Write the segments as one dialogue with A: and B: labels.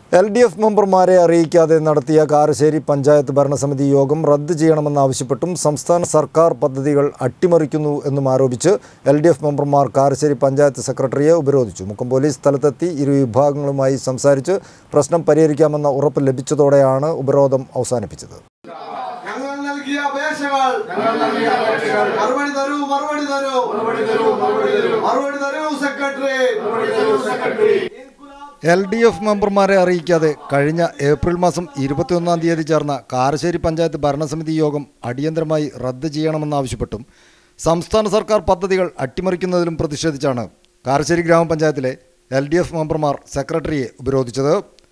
A: L D F മെമ്പർമാരെ അറിയിക്കാതെ നടത്തിയ കാരശ്ശേരി പഞ്ചായത്ത് ഭരണസമിതി യോഗം റദ്ദ് ചെയ്യണമെന്നാവശ്യപ്പെട്ടും സംസ്ഥാന സർക്കാർ പദ്ധതികൾ അട്ടിമറിക്കുന്നു എന്നും ആരോപിച്ച് എൽ ഡി എഫ് മെമ്പർമാർ കാരശ്ശേരി പഞ്ചായത്ത് സെക്രട്ടറിയെ ഉപരോധിച്ചു മുക്കം പോലീസ് സ്ഥലത്തെത്തി ഇരു വിഭാഗങ്ങളുമായി സംസാരിച്ച് പ്രശ്നം പരിഹരിക്കാമെന്ന ഉറപ്പ് ലഭിച്ചതോടെയാണ് ഉപരോധം അവസാനിപ്പിച്ചത്
B: ഞങ്ങൾ നൽകിയ അപേക്ഷകൾ മറുപടി തരൂ മറുപടി തരൂ മറുപടി തരൂ സെക്രട്ടറി
A: എൽ ഡി എഫ് മെമ്പർമാരെ അറിയിക്കാതെ കഴിഞ്ഞ ഏപ്രിൽ മാസം ഇരുപത്തിയൊന്നാം തീയതി ചേർന്ന കാരശ്ശേരി പഞ്ചായത്ത് ഭരണസമിതി യോഗം അടിയന്തരമായി റദ്ദ് ചെയ്യണമെന്നാവശ്യപ്പെട്ടും സംസ്ഥാന സർക്കാർ പദ്ധതികൾ അട്ടിമറിക്കുന്നതിലും പ്രതിഷേധിച്ചാണ് കാരശ്ശേരി ഗ്രാമപഞ്ചായത്തിലെ എൽ ഡി എഫ് മെമ്പർമാർ സെക്രട്ടറിയെ ഉപരോധിച്ചത്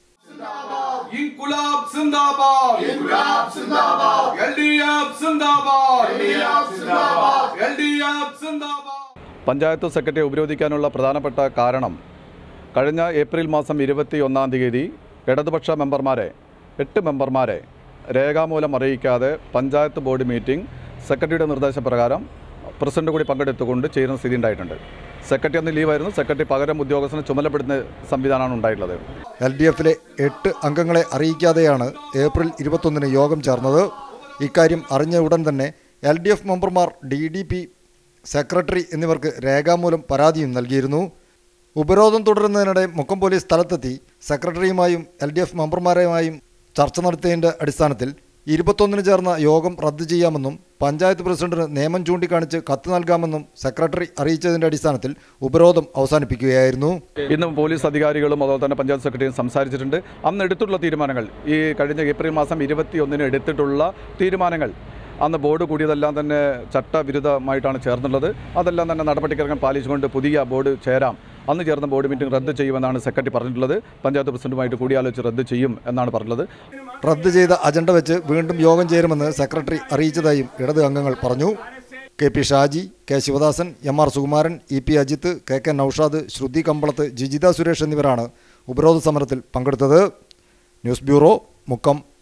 C: ഇൻകുലാബ് സിന്ദാബാദ് ഇൻകുലാബ് സിന്ദാബാദ് എൽഡിഎഫ് സിന്ദാബാദ് എൽഡിഎഫ് സിന്ദാബാദ് എൽഡിഎഫ് സിന്ദാബാദ്
D: പഞ്ചായത്ത് സെക്രട്ടറിയെ ഉപരോധിക്കാനുള്ള പ്രധാനപ്പെട്ട കാരണം കഴിഞ്ഞ ഏപ്രിൽ മാസം ഇരുപത്തി ഒന്നാം തീയതി ഇടതുപക്ഷ മെമ്പർമാരെ എട്ട് മെമ്പർമാരെ രേഖാമൂലം അറിയിക്കാതെ പഞ്ചായത്ത് ബോർഡ് മീറ്റിംഗ് സെക്രട്ടറിയുടെ നിർദ്ദേശപ്രകാരം പ്രസിഡന്റ് കൂടി പങ്കെടുത്തുകൊണ്ട് ചെയ്യുന്ന സ്ഥിതി ഉണ്ടായിട്ടുണ്ട് സെക്രട്ടറി അന്ന് ലീവായിരുന്നു സെക്രട്ടറി പകരം ഉദ്യോഗസ്ഥനെ ചുമതലപ്പെടുന്ന സംവിധാനമാണ് ഉണ്ടായിട്ടുള്ളത്
A: എൽ ഡി എഫിലെ എട്ട് അംഗങ്ങളെ അറിയിക്കാതെയാണ് ഏപ്രിൽ ഇരുപത്തൊന്നിന് യോഗം ചേർന്നത് ഇക്കാര്യം അറിഞ്ഞ ഉടൻ തന്നെ എൽ ഡി എഫ് മെമ്പർമാർ ഡി ഡി പി സെക്രട്ടറി എന്നിവർക്ക് രേഖാമൂലം പരാതിയും നൽകിയിരുന്നു ഉപരോധം തുടരുന്നതിനിടെ മുക്കം പോലീസ് സ്ഥലത്തെത്തി സെക്രട്ടറിയുമായും എൽ ഡി എഫ് മെമ്പർമാരുമായും ചർച്ച നടത്തിയതിൻ്റെ അടിസ്ഥാനത്തിൽ ഇരുപത്തൊന്നിന് ചേർന്ന യോഗം റദ്ദു ചെയ്യാമെന്നും പഞ്ചായത്ത് പ്രസിഡന്റിന് നിയമം ചൂണ്ടിക്കാണിച്ച് കത്ത് നൽകാമെന്നും സെക്രട്ടറി അറിയിച്ചതിൻ്റെ അടിസ്ഥാനത്തിൽ ഉപരോധം അവസാനിപ്പിക്കുകയായിരുന്നു
D: ഇന്ന് പോലീസ് അധികാരികളും അതുപോലെ തന്നെ പഞ്ചായത്ത് സെക്രട്ടറിയും സംസാരിച്ചിട്ടുണ്ട് അന്ന് എടുത്തിട്ടുള്ള തീരുമാനങ്ങൾ ഈ കഴിഞ്ഞ ഏപ്രിൽ മാസം ഇരുപത്തി ഒന്നിന് എടുത്തിട്ടുള്ള തീരുമാനങ്ങൾ അന്ന് ബോർഡ് കൂടിയതെല്ലാം തന്നെ ചട്ടവിരുദ്ധമായിട്ടാണ് ചേർന്നുള്ളത് അതെല്ലാം തന്നെ നടപടിക്രമം പാലിച്ചുകൊണ്ട് പുതിയ ബോർഡ് ചേരാം അന്ന് ചേർന്ന ബോർഡ് മീറ്റിംഗ് റദ്ദ് ചെയ്യുമെന്നാണ് സെക്രട്ടറി പറഞ്ഞിട്ടുള്ളത് പഞ്ചായത്ത് പ്രസിഡന്റുമായിട്ട് കൂടിയാലോചിച്ച് റദ്ദ് ചെയ്യും എന്നാണ് പറഞ്ഞത്
A: റദ്ദ് ചെയ്ത അജണ്ട വെച്ച് വീണ്ടും യോഗം ചേരുമെന്ന് സെക്രട്ടറി അറിയിച്ചതായും ഇടത് അംഗങ്ങൾ പറഞ്ഞു K P Shaji K Sivadasan M R Sukumaran E P Ajith K K Naushad Shruthi Kambalath Jijitha Suresh എന്നിവരാണ് ഉപരോധ സമരത്തിൽ പങ്കെടുത്തത് ന്യൂസ് ബ്യൂറോ മുക്കം